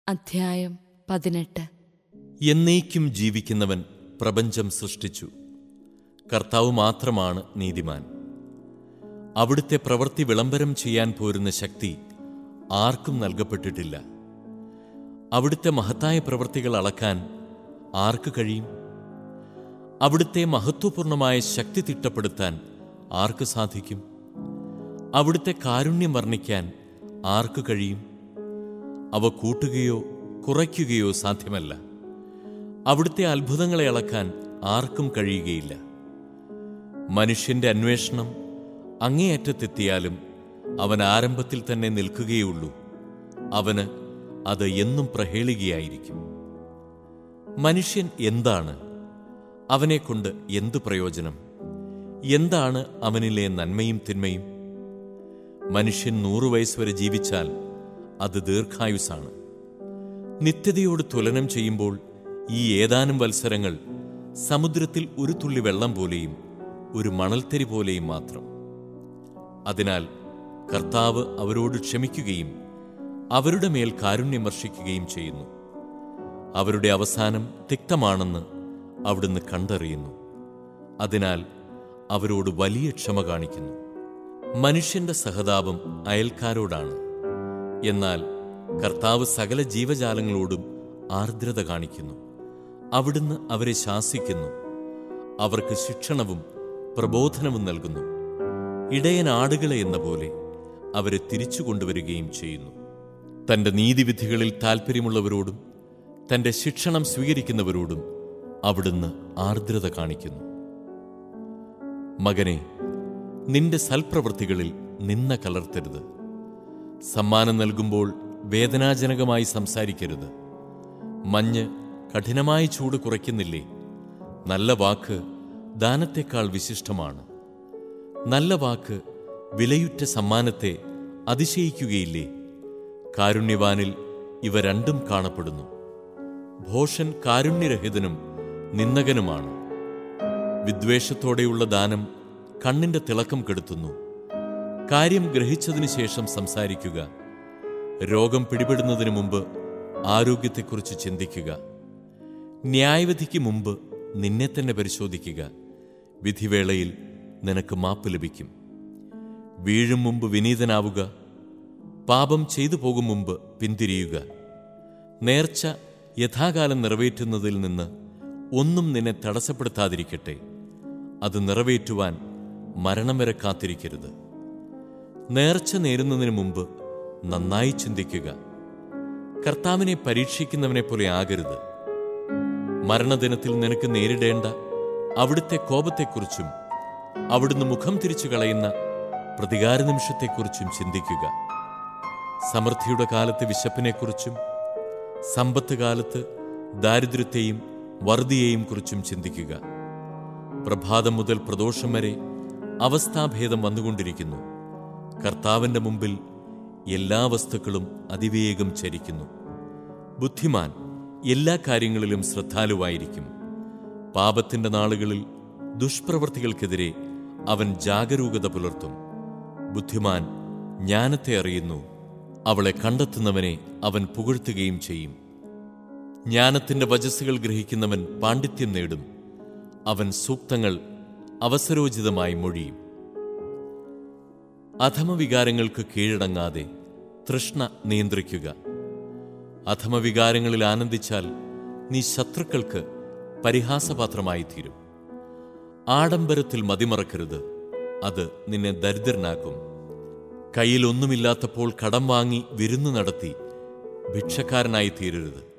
അധ്യായം പതിനെട്ട് എന്നേക്കും ജീവിക്കുന്നവൻ പ്രപഞ്ചം സൃഷ്ടിച്ചു കർത്താവ് മാത്രമാണ് നീതിമാൻ അവിടുത്തെ പ്രവൃത്തി വിളംബരം ചെയ്യാൻ പോരുന്ന ശക്തി ആർക്കും നൽകപ്പെട്ടിട്ടില്ല അവിടുത്തെ മഹത്തായ പ്രവൃത്തികൾ അളക്കാൻ ആർക്ക് കഴിയും അവിടുത്തെ മഹത്വപൂർണമായ ശക്തി തിട്ടപ്പെടുത്താൻ ആർക്ക് സാധിക്കും അവിടുത്തെ കാരുണ്യം വർണ്ണിക്കാൻ ആർക്ക് കഴിയും അവ കൂട്ടുകയോ കുറയ്ക്കുകയോ സാധ്യമല്ല അവിടുത്തെ അത്ഭുതങ്ങളെ അളക്കാൻ ആർക്കും കഴിയുകയില്ല മനുഷ്യന്റെ അന്വേഷണം അങ്ങേയറ്റത്തെത്തിയാലും അവൻ ആരംഭത്തിൽ തന്നെ നിൽക്കുകയുള്ളൂ അവന് അത് എന്നും പ്രഹേളികയായിരിക്കും മനുഷ്യൻ എന്താണ് അവനെക്കൊണ്ട് എന്തു പ്രയോജനം എന്താണ് അവനിലെ നന്മയും തിന്മയും മനുഷ്യൻ നൂറു വയസ്സ് വരെ ജീവിച്ചാൽ അത് ദീർഘായുസാണ് നിത്യതയോട് തുലനം ചെയ്യുമ്പോൾ ഈ ഏതാനും വത്സരങ്ങൾ സമുദ്രത്തിൽ ഒരു തുള്ളി വെള്ളം പോലെയും ഒരു മണൽത്തരി പോലെയും മാത്രം അതിനാൽ കർത്താവ് അവരോട് ക്ഷമിക്കുകയും അവരുടെ മേൽ കാരുണ്യം വർഷിക്കുകയും ചെയ്യുന്നു അവരുടെ അവസാനം തിക്തമാണെന്ന് അവിടുന്ന് കണ്ടറിയുന്നു അതിനാൽ അവരോട് വലിയ ക്ഷമ കാണിക്കുന്നു മനുഷ്യന്റെ സഹതാപം അയൽക്കാരോടാണ് എന്നാൽ കർത്താവ് സകല ജീവജാലങ്ങളോടും ആർദ്രത കാണിക്കുന്നു അവിടുന്ന് അവരെ ശാസിക്കുന്നു അവർക്ക് ശിക്ഷണവും പ്രബോധനവും നൽകുന്നു ഇടയൻ ആടുകളെ എന്ന പോലെ അവരെ തിരിച്ചു കൊണ്ടുവരികയും ചെയ്യുന്നു തന്റെ നീതിവിധികളിൽ താൽപ്പര്യമുള്ളവരോടും തന്റെ ശിക്ഷണം സ്വീകരിക്കുന്നവരോടും അവിടുന്ന് ആർദ്രത കാണിക്കുന്നു മകനെ നിന്റെ സൽപ്രവൃത്തികളിൽ നിന്ന കലർത്തരുത് സമ്മാനം നൽകുമ്പോൾ വേദനാജനകമായി സംസാരിക്കരുത് മഞ്ഞ് കഠിനമായ ചൂട് കുറയ്ക്കുന്നില്ലേ നല്ല വാക്ക് ദാനത്തെക്കാൾ വിശിഷ്ടമാണ് നല്ല വാക്ക് വിലയുറ്റ സമ്മാനത്തെ അതിശയിക്കുകയില്ലേ കാരുണ്യവാനിൽ ഇവ രണ്ടും കാണപ്പെടുന്നു ഭോഷൻ കാരുണ്യരഹിതനും നിന്ദകനുമാണ് വിദ്വേഷത്തോടെയുള്ള ദാനം കണ്ണിന്റെ തിളക്കം കെടുത്തുന്നു കാര്യം ഗ്രഹിച്ചതിനു ശേഷം സംസാരിക്കുക രോഗം പിടിപെടുന്നതിന് മുമ്പ് ആരോഗ്യത്തെക്കുറിച്ച് ചിന്തിക്കുക ന്യായവിധിക്ക് മുമ്പ് നിന്നെ തന്നെ പരിശോധിക്കുക വിധിവേളയിൽ നിനക്ക് മാപ്പ് ലഭിക്കും വീഴും മുമ്പ് വിനീതനാവുക പാപം ചെയ്തു പോകും മുമ്പ് പിന്തിരിയുക നേർച്ച യഥാകാലം നിറവേറ്റുന്നതിൽ നിന്ന് ഒന്നും നിന്നെ തടസ്സപ്പെടുത്താതിരിക്കട്ടെ അത് നിറവേറ്റുവാൻ മരണം വരെ കാത്തിരിക്കരുത് നേർച്ച നേരുന്നതിന് മുമ്പ് നന്നായി ചിന്തിക്കുക കർത്താവിനെ പരീക്ഷിക്കുന്നവനെ പോലെ ആകരുത് മരണദിനത്തിൽ നിനക്ക് നേരിടേണ്ട അവിടുത്തെ കോപത്തെക്കുറിച്ചും അവിടുന്ന് മുഖം തിരിച്ചു കളയുന്ന പ്രതികാര നിമിഷത്തെക്കുറിച്ചും ചിന്തിക്കുക സമൃദ്ധിയുടെ കാലത്ത് വിശപ്പിനെക്കുറിച്ചും സമ്പത്ത് കാലത്ത് ദാരിദ്ര്യത്തെയും വറുതിയെയും കുറിച്ചും ചിന്തിക്കുക പ്രഭാതം മുതൽ പ്രദോഷം വരെ അവസ്ഥാഭേദം വന്നുകൊണ്ടിരിക്കുന്നു കർത്താവിന്റെ മുമ്പിൽ എല്ലാ വസ്തുക്കളും അതിവേഗം ചരിക്കുന്നു ബുദ്ധിമാൻ എല്ലാ കാര്യങ്ങളിലും ശ്രദ്ധാലുവായിരിക്കും പാപത്തിന്റെ നാളുകളിൽ ദുഷ്പ്രവൃത്തികൾക്കെതിരെ അവൻ ജാഗരൂകത പുലർത്തും ബുദ്ധിമാൻ ജ്ഞാനത്തെ അറിയുന്നു അവളെ കണ്ടെത്തുന്നവനെ അവൻ പുകഴ്ത്തുകയും ചെയ്യും ജ്ഞാനത്തിന്റെ വചസ്സുകൾ ഗ്രഹിക്കുന്നവൻ പാണ്ഡിത്യം നേടും അവൻ സൂക്തങ്ങൾ അവസരോചിതമായി മൊഴിയും അധമവികാരങ്ങൾക്ക് കീഴടങ്ങാതെ തൃഷ്ണ നിയന്ത്രിക്കുക അധമവികാരങ്ങളിൽ ആനന്ദിച്ചാൽ നീ ശത്രുക്കൾക്ക് പരിഹാസപാത്രമായി തീരും ആഡംബരത്തിൽ മതിമറക്കരുത് അത് നിന്നെ ദരിദ്രനാക്കും കയ്യിലൊന്നുമില്ലാത്തപ്പോൾ കടം വാങ്ങി വിരുന്നു നടത്തി ഭിക്ഷക്കാരനായി തീരരുത്